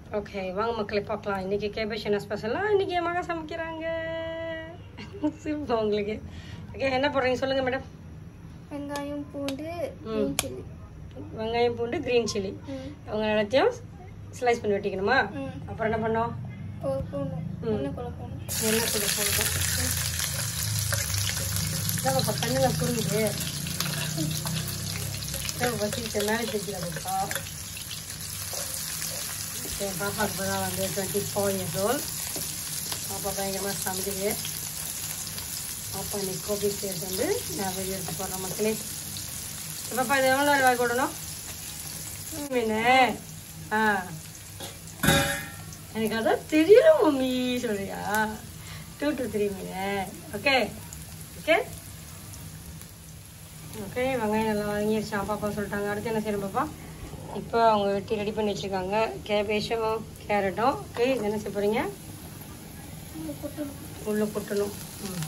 Okay வாங்க மக்களை பார்க்கலாம் இன்னைக்கு கேபேஷ் என்ன ஸ்பெஷலாக இன்னைக்கு என் மகன் சமைக்கிறாங்க சிரிப்பா உங்களுக்கு ஓகே என்ன போடுறீங்க சொல்லுங்க மேடம் வெங்காயம் பூண்டு ம். green chilli. வெங்காயம் பூண்டு க்ரீன் சில்லி ம் அவங்க எல்லாத்தையும் ஸ்லைஸ் பண்ணி வெட்டிக்கணுமா ம் அப்புறம் என்ன பண்ணோம் ஒரு போடணும் ம். எண்ணெய் கூட போடணும் என்ன கூட போடுறோம் இப்போ கண்ணில் புரியுது வச்சுக்கிட்ட மேலே தெரிஞ்சுக்கா என் பாப்பாவுக்கு இப்போ தான் வந்து டுவெண்ட்டி ஃபோர் இயர்ஸ் ஓல்ட் பாப்பா பயங்கரமாக சமைக்குது பாப்பா இன்னைக்கு கோபி ஸ்டேட் வந்து நான் வெளியே எடுத்து போடுறேன் மக்களே பாப்பா இது எவ்வளோ நேரம் வாங்கி விடணும் மீன் ஆ எனக்கு அதான் தெரியல மம்மி சொல்றியா டூ டு த்ரீ மீன் ஓகே ஓகே ஓகே வெங்காயம் நல்லா வாங்கிடுச்சான் பாப்பா சொல்லிட்டாங்க அடுத்து என்ன செய்யணும் பாப்பா இப்போ அவங்க வெட்டி ரெடி பண்ணி வச்சுருக்காங்க கேபேஷும் கேரட்டும் ஓகே இது என்ன செய்ய போகிறீங்க இது போட்டணும் உள்ளே கொட்டணும் ம்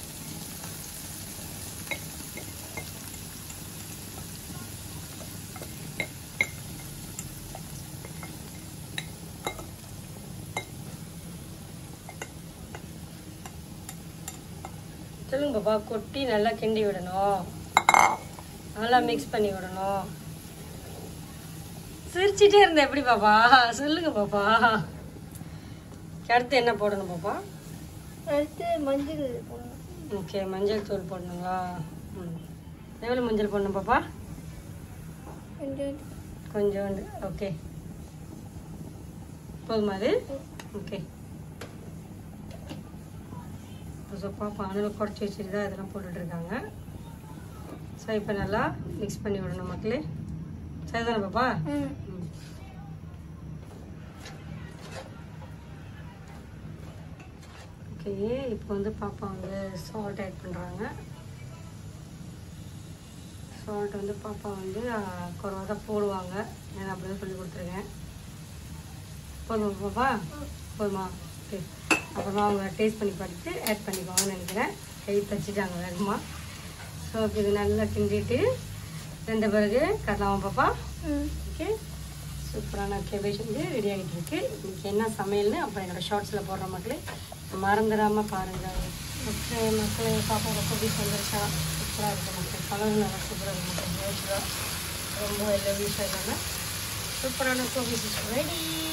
சொல்லுங்க பாப்பா கொட்டி நல்லா கிண்டி விடணும் நல்லா மிக்ஸ் பண்ணி விடணும் சிரிச்சிட்டே இருந்த எப்படி பாப்பா சொல்லுங்க பாப்பா அடுத்து என்ன போடணும் பாப்பா அடுத்து மஞ்சள் போடணும் ஓகே மஞ்சள் தூள் போடணுங்களா ம் எவ்வளோ மஞ்சள் போடணும் பாப்பா கொஞ்சம் கொஞ்சோண்டு ஓகே போதுமா அது ஓகே ஸோ பாப்பா அணுவில் குறைச்சி வச்சுட்டு தான் இதெல்லாம் போட்டுட்ருக்காங்க ஸோ இப்போ நல்லா மிக்ஸ் பண்ணி விடணும் மக்களே சரிதானே பாப்பா ம் ம். ஓகே இப்போ வந்து பாப்பா வந்து சால்ட் ஆட் பண்ணுறாங்க சால்ட் வந்து பாப்பா வந்து குறவாக தான் போடுவாங்க நான் அப்படி தான் சொல்லி கொடுத்துருக்கேன் போதுமா பாப்பா போதுமா ஓகே அப்புறமா அவங்க டேஸ்ட் பண்ணி பார்த்துட்டு ஆட் பண்ணிக்குவாங்கன்னு நினைக்கிறேன் கை தச்சுட்டாங்க வேகமாக ஸோ இப்போ இது நல்லா கிண்டிட்டு ரெண்டு பிறகு கட்டலாமா பாப்பா ம் ஓகே சூப்பரான கேபேஜ் வந்து ரெடி ஆகிட்டு இருக்கு இன்னைக்கு என்ன சமையல்னு அப்புறம் என்னோட ஷார்ட்ஸில் போடுற மக்களே மறந்துடாமல் பாருங்கள் ஓகே மக்களே பாப்பா ரொம்ப பீஸ் வந்துருச்சா சூப்பராக இருக்குது மக்கள் கலர் நல்லா சூப்பராக இருக்கு மக்கள் நேச்சுரலாக ரொம்ப எல்லாம் வீசாக இல்லாமல் சூப்பரான கோபி ரெடி